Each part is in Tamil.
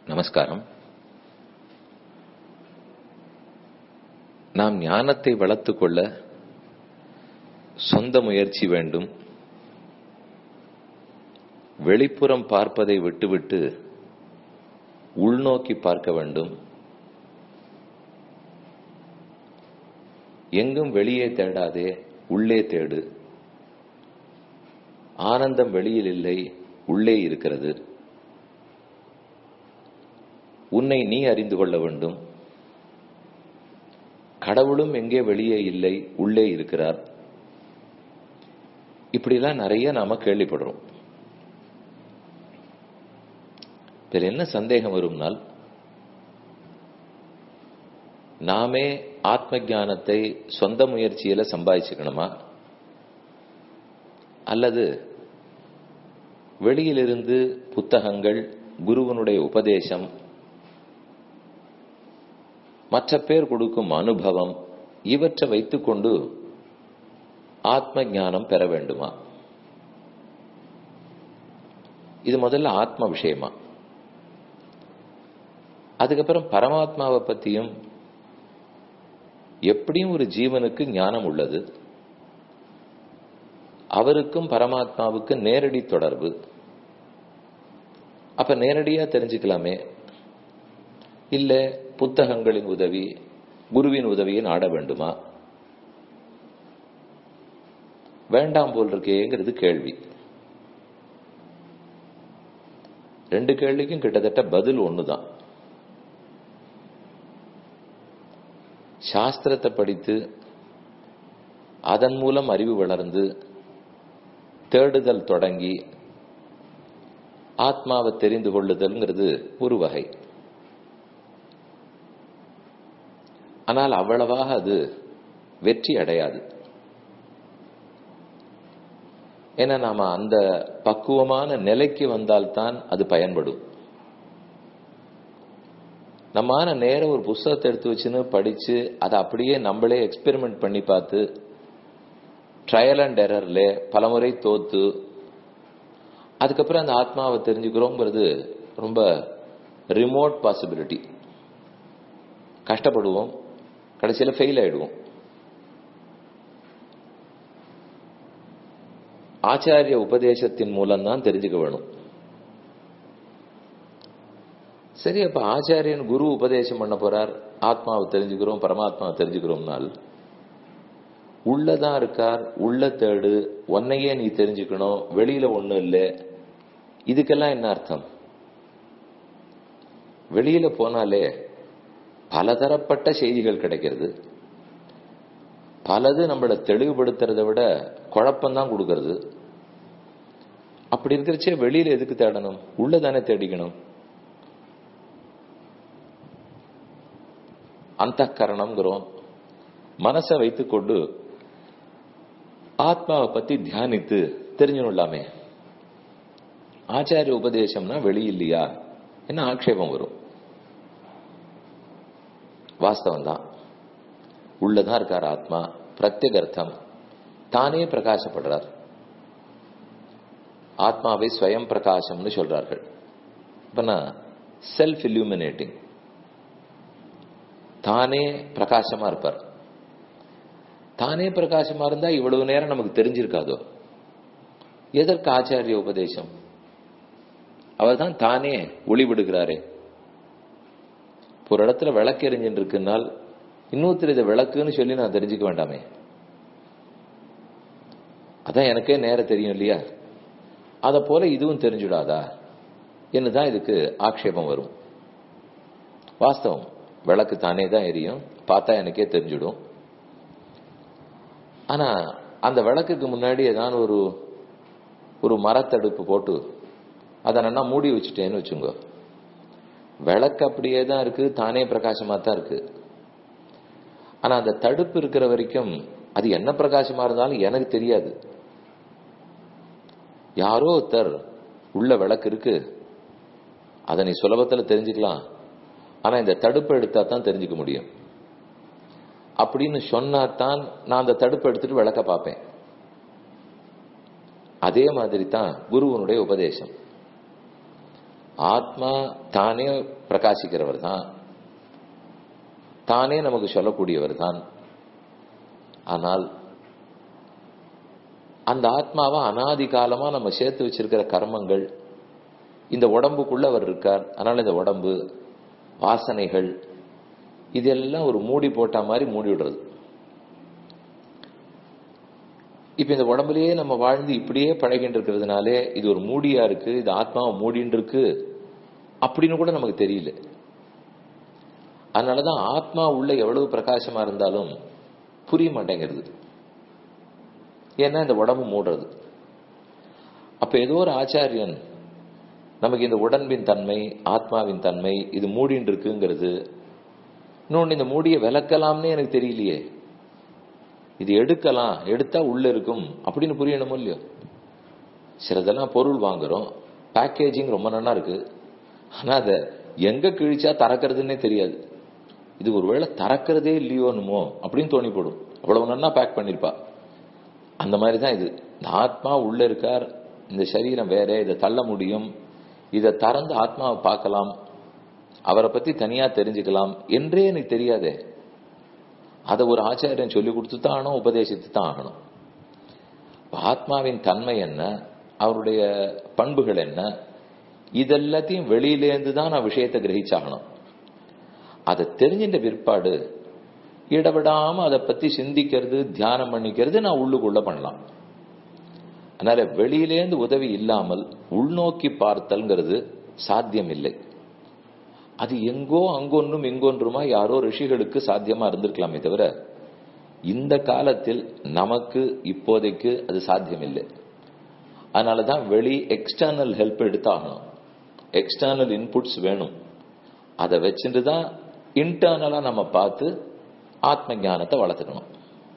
நமஸ்காரம் நாம் ஞானத்தை வளர்த்துக் கொள்ள சொந்த முயற்சி வேண்டும் வெளிப்புறம் பார்ப்பதை விட்டுவிட்டு உள்நோக்கி பார்க்க வேண்டும் எங்கும் வெளியே தேடாதே உள்ளே தேடு ஆனந்தம் வெளியில் இல்லை உள்ளே இருக்கிறது உன்னை நீ அறிந்து கொள்ள வேண்டும் கடவுளும் எங்கே வெளியே இல்லை உள்ளே இருக்கிறார் இப்படிலாம் நிறைய நாம கேள்விப்படுறோம் இதுல என்ன சந்தேகம் வரும்னால் நாமே ஆத்ம ஞானத்தை சொந்த முயற்சியில சம்பாதிச்சுக்கணுமா அல்லது வெளியிலிருந்து புத்தகங்கள் குருவனுடைய உபதேசம் மற்ற பேர் கொடுக்கும் அனுபவம் இவற்றை வைத்துக்கொண்டு ஆத்ம ஞானம் பெற வேண்டுமா இது முதல்ல ஆத்ம விஷயமா அதுக்கப்புறம் பரமாத்மாவை பத்தியும் எப்படியும் ஒரு ஜீவனுக்கு ஞானம் உள்ளது அவருக்கும் பரமாத்மாவுக்கு நேரடி தொடர்பு அப்ப நேரடியா தெரிஞ்சுக்கலாமே இல்ல புத்தகங்களின் உதவி குருவின் உதவியை நாட வேண்டுமா வேண்டாம் போல் இருக்கேங்கிறது கேள்வி ரெண்டு கேள்விக்கும் கிட்டத்தட்ட பதில் ஒண்ணுதான் சாஸ்திரத்தை படித்து அதன் மூலம் அறிவு வளர்ந்து தேடுதல் தொடங்கி ஆத்மாவை தெரிந்து கொள்ளுதல்ங்கிறது ஒரு வகை ஆனால் அவ்வளவாக அது வெற்றி அடையாது ஏன்னா நாம அந்த பக்குவமான நிலைக்கு வந்தால்தான் அது பயன்படும் நம்மான நேரம் ஒரு புஸ்தகத்தை எடுத்து வச்சுன்னு படிச்சு அதை அப்படியே நம்மளே எக்ஸ்பெரிமெண்ட் பண்ணி பார்த்து ட்ரையல் அண்ட் எரர்ல பலமுறை தோத்து அதுக்கப்புறம் அந்த ஆத்மாவை தெரிஞ்சுக்கிறோங்கிறது ரொம்ப ரிமோட் பாசிபிலிட்டி கஷ்டப்படுவோம் கடைசியில் ஃபெயில் ஆயிடுவோம் ஆச்சாரிய உபதேசத்தின் மூலம் தான் தெரிஞ்சுக்க வேணும் சரி அப்ப ஆச்சாரியன் குரு உபதேசம் பண்ண போறார் ஆத்மாவை தெரிஞ்சுக்கிறோம் பரமாத்மாவை தெரிஞ்சுக்கிறோம்னால் உள்ளதான் இருக்கார் உள்ள தேடு உன்னையே நீ தெரிஞ்சுக்கணும் வெளியில ஒண்ணும் இல்லை இதுக்கெல்லாம் என்ன அர்த்தம் வெளியில போனாலே பலதரப்பட்ட செய்திகள் கிடைக்கிறது பலது நம்மளை தெளிவுபடுத்துறதை விட குழப்பம்தான் கொடுக்கறது அப்படி இருக்கிறச்சே வெளியில எதுக்கு தேடணும் உள்ளதானே தேடிக்கணும் அந்த கரணம்ங்கிறோம் மனசை வைத்துக்கொண்டு ஆத்மாவை பத்தி தியானித்து தெரிஞ்சுக்கலாமே ஆச்சாரிய உபதேசம்னா வெளி இல்லையா என்ன ஆக்ஷேபம் வரும் வாஸ்தவம் தான் உள்ளதான் இருக்கார் ஆத்மா பிரத்யகர்த்தம் தானே பிரகாசப்படுறார் ஆத்மாவை ஸ்வயம் பிரகாசம்னு சொல்றார்கள் இப்ப செல்ஃப் இல்யூமினேட்டிங் தானே பிரகாசமா இருப்பார் தானே பிரகாசமா இருந்தா இவ்வளவு நேரம் நமக்கு தெரிஞ்சிருக்காதோ எதற்கு ஆச்சாரிய உபதேசம் அவர் தான் தானே ஒளி விடுகிறாரே ஒரு இடத்துல விளக்கு எரிஞ்சுட்டு இருக்குனால் இன்னொருத்தர் இதை விளக்குன்னு சொல்லி நான் தெரிஞ்சுக்க வேண்டாமே அதான் எனக்கே நேரம் தெரியும் இல்லையா அதை போல இதுவும் தெரிஞ்சுடாதா என்னதான் இதுக்கு ஆக்ஷேபம் வரும் வாஸ்தவம் விளக்கு தானே தான் எரியும் பார்த்தா எனக்கே தெரிஞ்சிடும் ஆனா அந்த விளக்குக்கு முன்னாடி ஏதாவது ஒரு ஒரு மரத்தடுப்பு போட்டு அதை நல்லா மூடி வச்சுட்டேன்னு வச்சுங்க விளக்கு அப்படியே தான் இருக்கு தானே பிரகாசமா தான் இருக்கு ஆனா அந்த தடுப்பு இருக்கிற வரைக்கும் அது என்ன பிரகாசமா இருந்தாலும் எனக்கு தெரியாது யாரோ ஒருத்தர் உள்ள விளக்கு இருக்கு அதை நீ சுலபத்துல தெரிஞ்சுக்கலாம் ஆனா இந்த தடுப்பை எடுத்தா தான் தெரிஞ்சுக்க முடியும் அப்படின்னு சொன்னாதான் நான் அந்த தடுப்பை எடுத்துட்டு விளக்க பார்ப்பேன் அதே மாதிரி தான் குருவனுடைய உபதேசம் ஆத்மா தானே பிரகாசிக்கிறவர் தான் தானே நமக்கு சொல்லக்கூடியவர் தான் ஆனால் அந்த ஆத்மாவை அனாதி காலமா நம்ம சேர்த்து வச்சிருக்கிற கர்மங்கள் இந்த உடம்புக்குள்ள அவர் இருக்கார் அதனால இந்த உடம்பு வாசனைகள் இதெல்லாம் ஒரு மூடி போட்ட மாதிரி மூடி விடுறது இப்ப இந்த உடம்புலயே நம்ம வாழ்ந்து இப்படியே பழகிட்டு இருக்கிறதுனாலே இது ஒரு மூடியா இருக்கு இது ஆத்மாவை மூடின்னு இருக்கு அப்படின்னு கூட நமக்கு தெரியல அதனாலதான் ஆத்மா உள்ள எவ்வளவு பிரகாசமா இருந்தாலும் புரிய மாட்டேங்கிறது ஏன்னா இந்த உடம்பு மூடுறது அப்ப ஏதோ ஒரு ஆச்சாரியன் நமக்கு இந்த உடம்பின் தன்மை ஆத்மாவின் தன்மை இது மூடின்னு இருக்குங்கிறது இன்னொன்னு இந்த மூடிய விளக்கலாம்னு எனக்கு தெரியலையே இது எடுக்கலாம் எடுத்தா உள்ள இருக்கும் அப்படின்னு புரியணுமோ இல்லையோ சிலதெல்லாம் பொருள் வாங்குறோம் பேக்கேஜிங் ரொம்ப நல்லா இருக்கு ஆனா அதை எங்க கிழிச்சா திறக்கிறதுன்னே தெரியாது இது ஒருவேளை திறக்கிறதே இல்லையோனுமோ அப்படின்னு தோணி போடும் அவ்வளவு நல்லா பேக் பண்ணிருப்பா அந்த மாதிரி தான் இது இந்த ஆத்மா உள்ள இருக்கார் இந்த சரீரம் வேற இதை தள்ள முடியும் இதை திறந்து ஆத்மாவை பார்க்கலாம் அவரை பத்தி தனியா தெரிஞ்சுக்கலாம் என்றே எனக்கு தெரியாதே அதை ஒரு ஆச்சாரியன் சொல்லி கொடுத்து தான் ஆகணும் உபதேசித்து தான் ஆகணும் ஆத்மாவின் தன்மை என்ன அவருடைய பண்புகள் என்ன இதெல்லாத்தையும் வெளியிலேருந்து தான் நான் விஷயத்தை கிரகிச்சாகணும் அதை தெரிஞ்சின்ற பிற்பாடு இடவிடாம அதை பத்தி சிந்திக்கிறது தியானம் பண்ணிக்கிறது நான் உள்ளுக்குள்ள பண்ணலாம் அதனால வெளியிலேந்து உதவி இல்லாமல் உள்நோக்கி பார்த்தல்ங்கிறது சாத்தியம் இல்லை அது எங்கோ அங்கொன்றும் இங்கொன்றுமா யாரோ ரிஷிகளுக்கு சாத்தியமா இருந்திருக்கலாமே தவிர இந்த காலத்தில் நமக்கு இப்போதைக்கு அது சாத்தியம் இல்லை அதனாலதான் வெளி எக்ஸ்டர்னல் ஹெல்ப் எடுத்தாகணும் எக்ஸ்டர்னல் இன்புட்ஸ் வேணும் அதை வச்சுட்டு தான் இன்டர்னலா நம்ம பார்த்து ஆத்ம ஞானத்தை வளர்த்துக்கணும்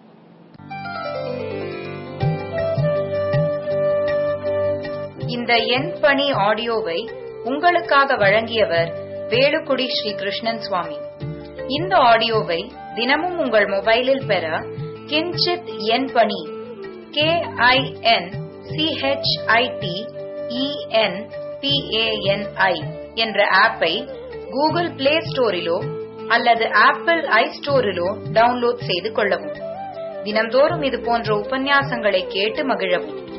இந்த எண் பணி ஆடியோவை உங்களுக்காக வழங்கியவர் வேலுக்குடி ஸ்ரீ கிருஷ்ணன் சுவாமி இந்த ஆடியோவை தினமும் உங்கள் மொபைலில் பெற கிஞ்சித் எண் பணி கே ஐ என் சிஹெச்ஐடி இஎன் பிஏஎன்ஐ என்ற ஆப்பை கூகுள் பிளே ஸ்டோரிலோ அல்லது ஆப்பிள் ஐ ஸ்டோரிலோ டவுன்லோட் செய்து கொள்ளவும் தினம்தோறும் இது போன்ற உபன்யாசங்களை கேட்டு மகிழவும்